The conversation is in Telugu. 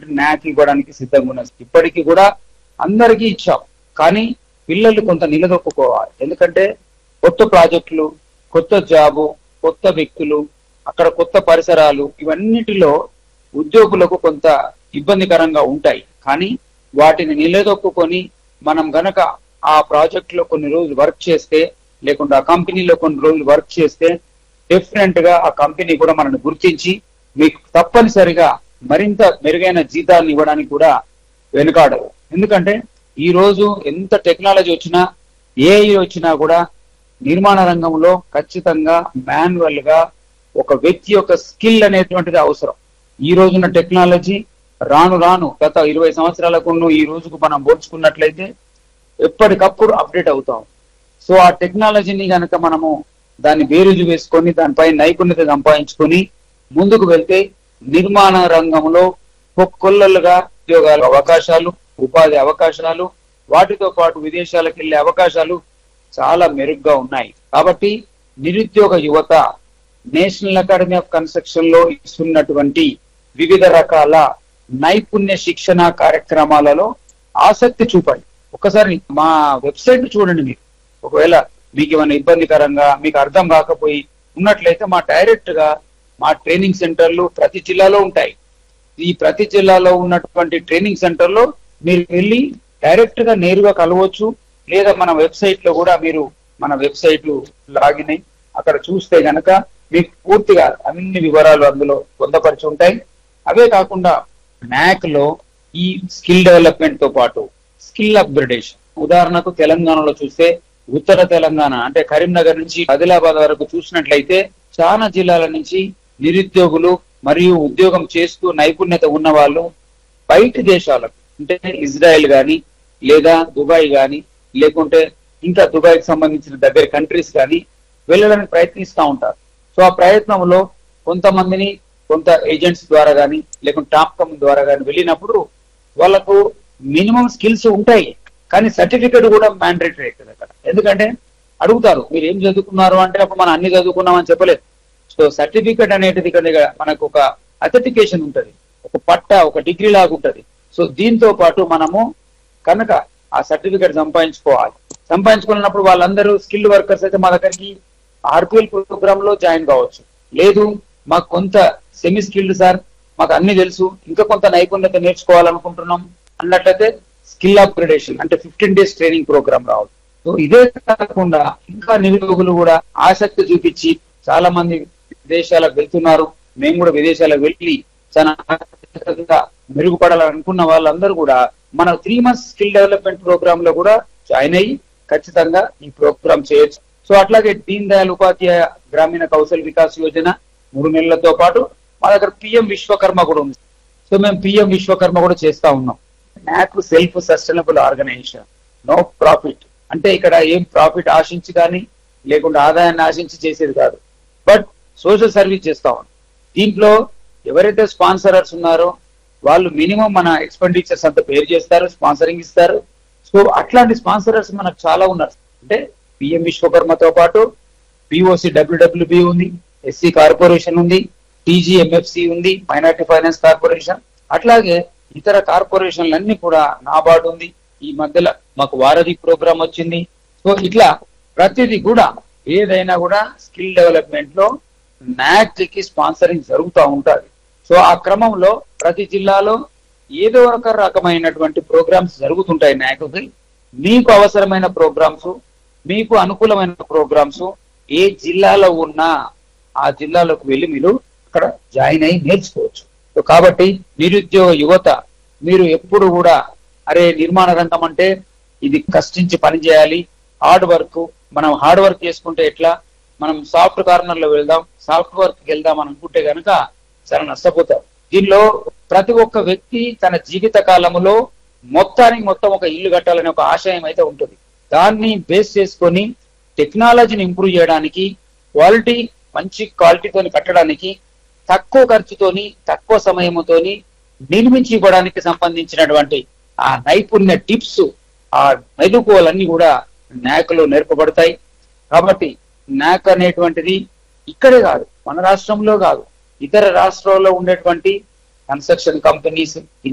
సర్టిఫికెట్ న్యాక్ ఇవ్వడానికి సిద్ధంగా ఉన్నది ఇప్పటికీ కూడా అందరికీ ఇచ్చాం కానీ పిల్లలు కొంత నిలదొక్కుకోవాలి ఎందుకంటే కొత్త ప్రాజెక్టులు కొత్త జాబు కొత్త వ్యక్తులు అక్కడ కొత్త పరిసరాలు ఇవన్నిటిలో ఉద్యోగులకు కొంత ఇబ్బందికరంగా ఉంటాయి కానీ వాటిని నిలదొక్కుకొని మనం గనక ఆ ప్రాజెక్ట్ లో కొన్ని రోజులు వర్క్ చేస్తే లేకుంటే ఆ కంపెనీలో కొన్ని రోజులు వర్క్ చేస్తే డెఫినెంట్ గా ఆ కంపెనీ కూడా మనల్ని గుర్తించి మీకు తప్పనిసరిగా మరింత మెరుగైన జీతాన్ని ఇవ్వడానికి కూడా వెనుకాడదు ఎందుకంటే ఈ రోజు ఎంత టెక్నాలజీ వచ్చినా ఏఐ వచ్చినా కూడా నిర్మాణ రంగంలో ఖచ్చితంగా మాన్యువల్ గా ఒక వ్యక్తి యొక్క స్కిల్ అనేటువంటిది అవసరం ఈ రోజున్న టెక్నాలజీ రాను రాను గత ఇరవై సంవత్సరాలకు ఈ రోజుకు మనం పోల్చుకున్నట్లయితే ఎప్పటికప్పుడు అప్డేట్ అవుతాం సో ఆ టెక్నాలజీని గనక మనము దాన్ని బేరుజు వేసుకొని దానిపై నైపుణ్యత సంపాదించుకొని ముందుకు వెళ్తే నిర్మాణ రంగంలో కొల్లలుగా ఉద్యోగాల అవకాశాలు ఉపాధి అవకాశాలు వాటితో పాటు విదేశాలకు వెళ్లే అవకాశాలు చాలా మెరుగ్గా ఉన్నాయి కాబట్టి నిరుద్యోగ యువత నేషనల్ అకాడమీ ఆఫ్ కన్స్ట్రక్షన్ లో ఇస్తున్నటువంటి వివిధ రకాల నైపుణ్య శిక్షణ కార్యక్రమాలలో ఆసక్తి చూపండి ఒకసారి మా వెబ్సైట్ చూడండి మీరు ఒకవేళ మీకు ఏమైనా ఇబ్బందికరంగా మీకు అర్థం కాకపోయి ఉన్నట్లయితే మా డైరెక్ట్ గా మా ట్రైనింగ్ సెంటర్లు ప్రతి జిల్లాలో ఉంటాయి ఈ ప్రతి జిల్లాలో ఉన్నటువంటి ట్రైనింగ్ సెంటర్ లో మీరు వెళ్ళి డైరెక్ట్ గా నేరుగా కలవచ్చు లేదా మన వెబ్సైట్ లో కూడా మీరు మన వెబ్సైట్ లాగిన్ అయి అక్కడ చూస్తే గనక మీకు పూర్తిగా అన్ని వివరాలు అందులో పొందపరిచి ఉంటాయి అవే కాకుండా న్యాక్ లో ఈ స్కిల్ డెవలప్మెంట్ తో పాటు స్కిల్ అప్గ్రేడేషన్ ఉదాహరణకు తెలంగాణలో చూస్తే ఉత్తర తెలంగాణ అంటే కరీంనగర్ నుంచి ఆదిలాబాద్ వరకు చూసినట్లయితే చాలా జిల్లాల నుంచి నిరుద్యోగులు మరియు ఉద్యోగం చేస్తూ నైపుణ్యత ఉన్న వాళ్ళు బయట దేశాలకు అంటే ఇజ్రాయెల్ గాని లేదా దుబాయ్ గాని లేకుంటే ఇంకా దుబాయ్ కి సంబంధించిన దగ్గర కంట్రీస్ కానీ వెళ్ళడానికి ప్రయత్నిస్తూ ఉంటారు సో ఆ ప్రయత్నంలో కొంతమందిని కొంత ఏజెంట్స్ ద్వారా కానీ లేకుంటే టాప్ కమ్ ద్వారా కానీ వెళ్ళినప్పుడు వాళ్ళకు మినిమం స్కిల్స్ ఉంటాయి కానీ సర్టిఫికేట్ కూడా మ్యాండేటరీ అవుతుంది అక్కడ ఎందుకంటే అడుగుతారు మీరు ఏం చదువుకున్నారు అంటే అప్పుడు మనం అన్ని చదువుకున్నాం అని చెప్పలేదు సో సర్టిఫికేట్ అనేది ఇక్కడ మనకు ఒక అథెంటికేషన్ ఉంటది ఒక పట్ట ఒక డిగ్రీ లాగా ఉంటది సో దీంతో పాటు మనము కనుక ఆ సర్టిఫికేట్ సంపాదించుకోవాలి సంపాదించుకున్నప్పుడు వాళ్ళందరూ స్కిల్డ్ వర్కర్స్ అయితే మా దగ్గరికి ఆర్పిఎల్ ప్రోగ్రామ్ లో జాయిన్ కావచ్చు లేదు మాకు కొంత సెమీ స్కిల్డ్ సార్ మాకు అన్ని తెలుసు ఇంకా కొంత నైపుణ్యత నేర్చుకోవాలనుకుంటున్నాం అన్నట్లయితే స్కిల్ అప్గ్రేడేషన్ అంటే ఫిఫ్టీన్ డేస్ ట్రైనింగ్ ప్రోగ్రామ్ రావచ్చు సో ఇదే కాకుండా ఇంకా నిరుద్యోగులు కూడా ఆసక్తి చూపించి చాలా మంది విదేశాలకు వెళ్తున్నారు మేము కూడా విదేశాలకు వెళ్ళి చాలా ఆసక్తిగా మెరుగుపడాలనుకున్న వాళ్ళందరూ కూడా మన three months skill development programme లో కూడా జాయిన్ అయ్యి ఖచ్చితంగా ఈ ప్రోగ్రామ్ చేయొచ్చు సో అట్లాగే దీన్ దయాళ్ ఉపాధ్యాయ గ్రామీణ కౌశల్ వికాస్ యోజన మూడు నెలలతో పాటు మా దగ్గర పిఎం విశ్వకర్మ కూడా ఉంది సో మేము పిఎం విశ్వకర్మ కూడా చేస్తా ఉన్నాం నాకు self sustainable organisation no profit అంటే ఇక్కడ ఏం ప్రాఫిట్ ఆశించి కానీ లేకుండా ఆదాయాన్ని ఆశించి చేసేది కాదు బట్ సోషల్ సర్వీస్ చేస్తా ఉన్నాం దీంట్లో ఎవరైతే స్పాన్సరర్స్ ఉన్నారో వాళ్ళు మినిమం మన ఎక్స్పెండిచర్స్ అంతా పేరు చేస్తారు స్పాన్సరింగ్ ఇస్తారు సో అట్లాంటి స్పాన్సరర్స్ మనకు చాలా ఉన్నారు అంటే పిఎం విశ్వకర్మతో పాటు పిఓసి డబ్ల్యూడబ్ల్యూబి ఉంది ఎస్సీ కార్పొరేషన్ ఉంది టీజీఎంఎఫ్సి ఉంది మైనార్టీ ఫైనాన్స్ కార్పొరేషన్ అట్లాగే ఇతర కార్పొరేషన్లన్నీ కూడా నాబార్డు ఉంది ఈ మధ్యలో మాకు వారధి ప్రోగ్రామ్ వచ్చింది సో ఇట్లా ప్రతిదీ కూడా ఏదైనా కూడా స్కిల్ డెవలప్మెంట్ లో నాక్ కి స్పాన్సరింగ్ జరుగుతూ ఉంటది సో ఆ క్రమంలో ప్రతి జిల్లాలో ఏదో ఒక రకమైనటువంటి ప్రోగ్రామ్స్ జరుగుతుంటాయి నాయకుకి మీకు అవసరమైన ప్రోగ్రామ్స్ మీకు అనుకూలమైన ప్రోగ్రామ్స్ ఏ జిల్లాలో ఉన్నా ఆ జిల్లాలోకి వెళ్ళి మీరు అక్కడ జాయిన్ అయ్యి నేర్చుకోవచ్చు సో కాబట్టి నిరుద్యోగ యువత మీరు ఎప్పుడు కూడా అరే నిర్మాణ రంగం అంటే ఇది కష్టించి పని చేయాలి హార్డ్ వర్క్ మనం హార్డ్ వర్క్ చేసుకుంటే ఎట్లా మనం సాఫ్ట్ కార్నర్ లో వెళ్దాం సాఫ్ట్ వర్క్ వెళ్దాం అని అనుకుంటే గనక చాలా నష్టపోతాం దీనిలో ప్రతి ఒక్క వ్యక్తి తన జీవిత కాలంలో మొత్తానికి మొత్తం ఒక ఇల్లు కట్టాలనే ఒక ఆశయం అయితే ఉంటుంది దాన్ని బేస్ చేసుకొని టెక్నాలజీని ఇంప్రూవ్ చేయడానికి క్వాలిటీ మంచి క్వాలిటీతో కట్టడానికి తక్కువ ఖర్చుతోని తక్కువ సమయంతోని నిర్మించి ఇవ్వడానికి సంబంధించినటువంటి ఆ నైపుణ్య టిప్స్ ఆ మెలుకువలన్నీ కూడా నాక్ లో నేర్పబడతాయి కాబట్టి నాక్ అనేటువంటిది ఇక్కడే కాదు మన రాష్ట్రంలో కాదు ఇతర రాష్ట్రాల్లో ఉండేటువంటి కన్స్ట్రక్షన్ కంపెనీస్